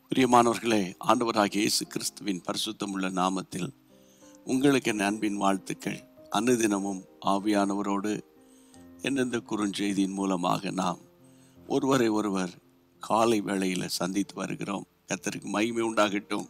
பிரியமானவர்களே ஆண்டவராகிய இயேசு கிறிஸ்துவின் பரிசுத்தமுள்ள நாமத்தில் உங்களுக்கு என் அன்பின் வாழ்த்துக்கள் அனுதினமும் ஆவியானவரோடு எந்தெந்த குறுஞ்செய்தியின் மூலமாக நாம் ஒருவரை ஒருவர் காலை வேளையில் சந்தித்து வருகிறோம் கர்த்தருக்கு மகிமை உண்டாகட்டும்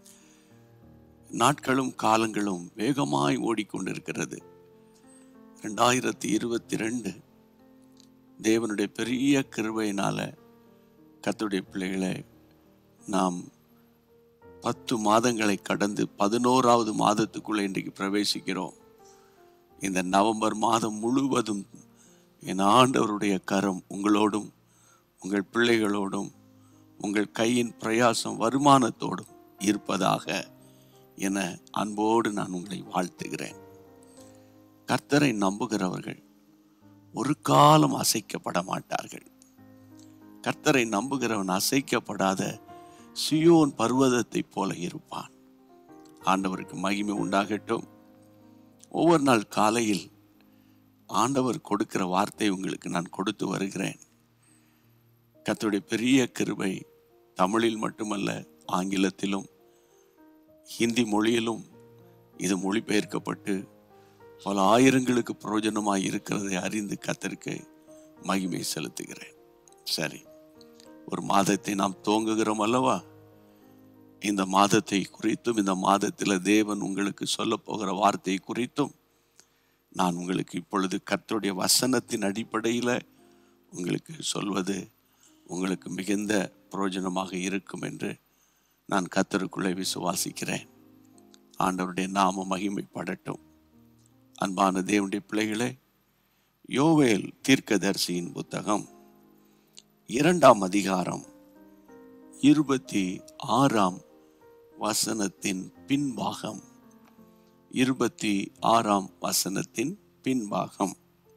நாட்களும் காலங்களும் வேகமாய் ஓடிக்கொண்டிருக்கிறது ரெண்டாயிரத்தி இருபத்தி ரெண்டு தேவனுடைய பெரிய கிருபையினால கர்த்தருடைய பிள்ளைகளை நாம் பத்து மாதங்களை கடந்து பதினோராவது மாதத்துக்குள்ளே இன்றைக்கு பிரவேசிக்கிறோம் இந்த நவம்பர் மாதம் முழுவதும் என் ஆண்டவருடைய கரம் உங்களோடும் உங்கள் பிள்ளைகளோடும் உங்கள் கையின் பிரயாசம் வருமானத்தோடும் இருப்பதாக என அன்போடு நான் உங்களை வாழ்த்துகிறேன் கர்த்தரை நம்புகிறவர்கள் ஒரு காலம் அசைக்கப்பட மாட்டார்கள் கர்த்தரை நம்புகிறவன் அசைக்கப்படாத சியோன் பர்வதத்தைப் போல இருப்பான் ஆண்டவருக்கு மகிமை உண்டாகட்டும் ஒவ்வொரு நாள் காலையில் ஆண்டவர் கொடுக்கிற வார்த்தை உங்களுக்கு நான் கொடுத்து வருகிறேன் கர்த்தருடைய பெரிய கிருபை தமிழில் மட்டுமல்ல ஆங்கிலத்திலும் ஹிந்தி மொழியிலும் இது மொழிபெயர்க்கப்பட்டு பல ஆயிரங்களுக்கு பிரயோஜனமாய் இருக்கிறதை அறிந்து கத்தருக்கு மகிமை செலுத்துகிறேன் சரி ஒரு மாதத்தை நாம் துவங்குகிறோம் அல்லவா இந்த மாதத்தை குறித்தும் இந்த மாதத்தில் தேவன் உங்களுக்கு சொல்ல போகிற வார்த்தை குறித்தும் நான் உங்களுக்கு இப்பொழுது கர்த்தருடைய வசனத்தின் அடிப்படையில் உங்களுக்கு சொல்வது உங்களுக்கு மிகுந்த பிரயோஜனமாக இருக்கும் என்று நான் கர்த்தருக்குள்ளே விசுவாசிக்கிறேன் ஆண்டவருடைய நாம மகிமைப்படட்டும் அன்பான தேவனுடைய பிள்ளைகளே யோவேல் தீர்க்கதரிசியின் புத்தகம் இரண்டாம் அதிகாரம் இருபத்தி ஆறாம் வசனத்தின் பின்பாகம் இருபத்தி ஆறாம் வசனத்தின் பின்பாகம்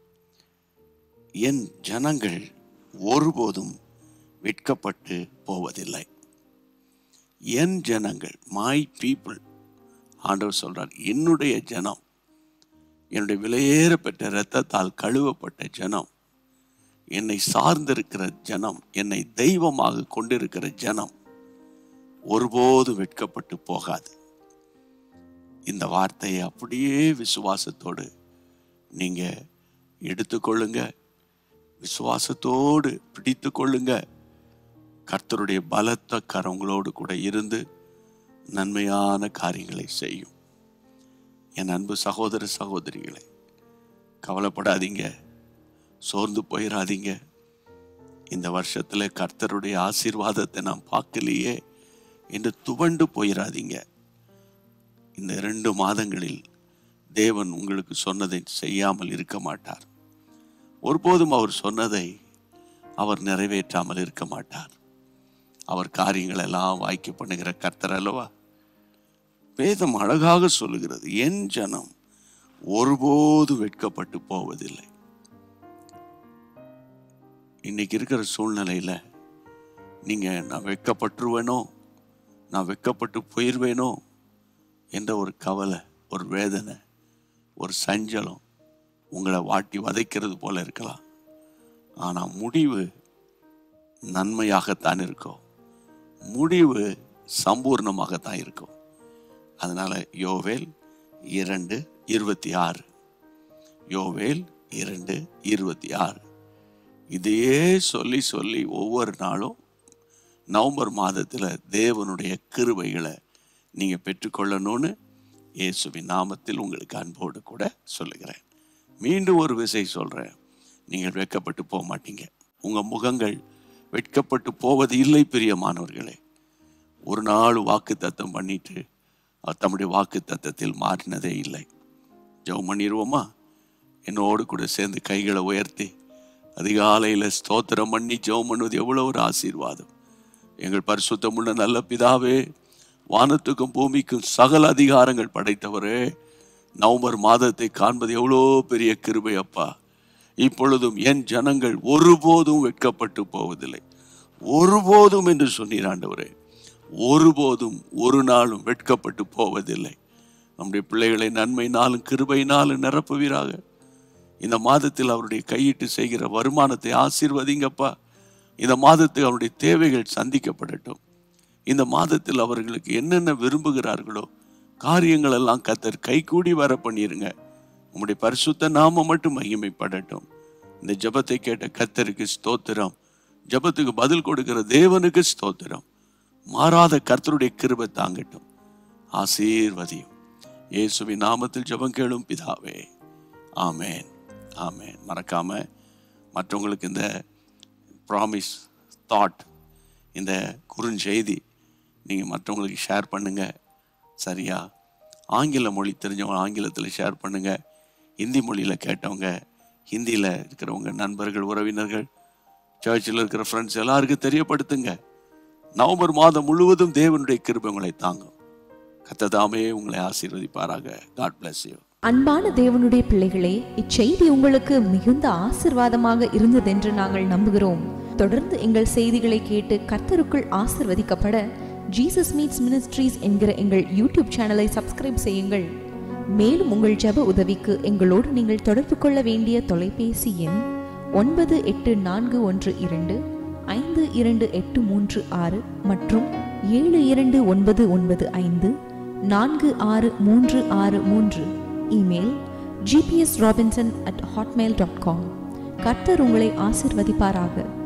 என் ஜனங்கள் ஒருபோதும் வெட்கப்பட்டு போவதில்லை என் ஜனங்கள் மை பீப்புள் ஆண்டவர் சொல்றார் என்னுடைய ஜனம் என்னுடைய விலையேற பெற்ற இரத்தத்தால் கழுவப்பட்ட ஜனம் என்னை சார்ந்திருக்கிற ஜனம் என்னை தெய்வமாக கொண்டிருக்கிற ஜனம் ஒருபோது வெட்கப்பட்டு போகாது இந்த வார்த்தையை அப்படியே விசுவாசத்தோடு நீங்க எடுத்துக்கொள்ளுங்க விசுவாசத்தோடு பிடித்து கொள்ளுங்க கர்த்தருடைய பலத்த கரங்களோடு கூட இருந்து நன்மையான காரியங்களை செய்யும் என் அன்பு சகோதர சகோதரிகளை கவலைப்படாதீங்க சோர்ந்து போயிடாதீங்க இந்த வருஷத்துல கர்த்தருடைய ஆசீர்வாதத்தை நான் பார்க்கலையே என்று துவண்டு போயிடாதீங்க இந்த இரண்டு மாதங்களில் தேவன் உங்களுக்கு சொன்னதை செய்யாமல் இருக்க மாட்டார் ஒருபோதும் அவர் சொன்னதை அவர் நிறைவேற்றாமல் இருக்க மாட்டார் அவர் காரியங்கள் எல்லாம் வாய்க்க பண்ணுகிற கர்த்தர் அல்லவா வேதம் அழகாக சொல்லுகிறது என் ஜனம் ஒருபோது வெட்கப்பட்டு போவதில்லை இன்னைக்கு இருக்கிற சூழ்நிலையில நீங்க நான் வெட்கப்பட்டுருவேனோ நான் வெட்கப்பட்டு போயிடுவேனோ என்ற ஒரு கவலை ஒரு வேதனை ஒரு சஞ்சலம் உங்களை வாட்டி வதைக்கிறது போல இருக்கலாம் ஆனா முடிவு நன்மையாகத்தான் இருக்கும் முடிவு சம்பூர்ணமாகத்தான் இருக்கும் அதனால யோவேல் இரண்டு இருபத்தி ஆறு யோவேல் இரண்டு இருபத்தி ஆறு இதையே சொல்லி சொல்லி ஒவ்வொரு நாளும் நவம்பர் மாதத்தில் தேவனுடைய கிருபைகளை நீங்கள் பெற்றுக்கொள்ளணும்னு இயேசுவின் நாமத்தில் உங்களுக்கு அன்போடு கூட சொல்லுகிறேன் மீண்டும் ஒரு விசை சொல்கிறேன் நீங்கள் வெட்கப்பட்டு போக மாட்டீங்க உங்கள் முகங்கள் வெட்கப்பட்டு போவது இல்லை பிரியமானவர்களே ஒரு நாள் வாக்கு தத்தம் பண்ணிட்டு அவர் தம்முடைய வாக்கு தத்தத்தில் மாறினதே இல்லை ஜெபம் பண்ணிடுவோமா என்னோடு கூட சேர்ந்து கைகளை உயர்த்தி அதிகாலையில் ஸ்தோத்திரம் பண்ணி ஜெபம் பண்ணுவது எவ்வளோ ஒரு ஆசீர்வாதம் எங்கள் பரிசுத்தமுள்ள நல்ல பிதாவே வானத்துக்கும் பூமிக்கும் சகல அதிகாரங்கள் படைத்தவரே நவம்பர் மாதத்தை காண்பது எவ்வளோ பெரிய கிருபை அப்பா இப்பொழுதும் என் ஜனங்கள் ஒருபோதும் வெட்கப்பட்டு போவதில்லை ஒருபோதும் என்று சொன்னீர் ஆண்டவரே ஒருபோதும் ஒரு நாளும் வெட்கப்பட்டு போவதில்லை நம்முடைய பிள்ளைகளை நன்மையினாலும் கிருபையினாலும் நிரப்புவீராக இந்த மாதத்தில் அவருடைய கையிட்டு செய்கிற வருமானத்தை ஆசீர்வதிங்கப்பா இந்த மாதத்துக்கு அவருடைய தேவைகள் சந்திக்கப்படட்டும் இந்த மாதத்தில் அவர்களுக்கு என்னென்ன விரும்புகிறார்களோ காரியங்கள் எல்லாம் கத்தர் கைகூடி வர பண்ணிருங்க உம்முடைய பரிசுத்த நாம மட்டும் மகிமைப்படட்டும் இந்த ஜெபத்தை கேட்ட கத்தருக்கு ஸ்தோத்திரம் ஜெபத்துக்கு பதில் கொடுக்கிற தேவனுக்கு ஸ்தோத்திரம் மாறாத கர்த்தருடைய கிருபை தாங்கட்டும் ஆசீர்வதியும் இயேசுவின் நாமத்தில் ஜெபம் கேளும் பிதாவே ஆமேன் ஆமேன் மறக்காம மற்றவங்களுக்கு இந்த ப்ராமிஸ் தாட் இந்த குறுஞ்செய்தி நீங்கள் மற்றவங்களுக்கு ஷேர் பண்ணுங்க சரியா ஆங்கில மொழி தெரிஞ்சவங்க ஆங்கிலத்தில் ஷேர் பண்ணுங்க ஹிந்தி மொழியில் கேட்டவங்க ஹிந்தியில் இருக்கிறவங்க நண்பர்கள் உறவினர்கள் சர்ச்சில் இருக்கிற ஃப்ரெண்ட்ஸ் எல்லாருக்கும் தெரியப்படுத்துங்க நவம்பர் மாதம் முழுவதும் தேவனுடைய கிருபை உங்களை தாங்கும் கத்ததாமே உங்களை ஆசீர்வதிப்பாராக காட் bless you அன்பான தேவனுடைய பிள்ளைகளே இச்செய்தி உங்களுக்கு மிகுந்த ஆசிர்வாதமாக இருந்ததென்று நாங்கள் நம்புகிறோம் தொடர்ந்து எங்கள் செய்திகளை கேட்டு கர்த்தருக்குள் ஆசிர்வதிக்கப்பட ஜீசஸ் மீட்ஸ் மினிஸ்ட்ரீஸ் என்கிற எங்கள் யூடியூப் சேனலை சப்ஸ்கிரைப் செய்யுங்கள் மேலும் உங்கள் ஜெப உதவிக்கு எங்களோடு நீங்கள் தொடர்பு கொள்ள வேண்டிய தொலைபேசி எண் ஒன்பது எட்டு நான்கு ஒன்று இரண்டு ஐந்து இரண்டு எட்டு மூன்று ஆறு மற்றும் ஏழு இரண்டு ஒன்பது ஒன்பது ஐந்து நான்கு ஆறு மூன்று ஆறு மூன்று email GPS Robinson at Hotmail dot com கர்த்தர் உங்களை ஆசிர்வதிப்பாராக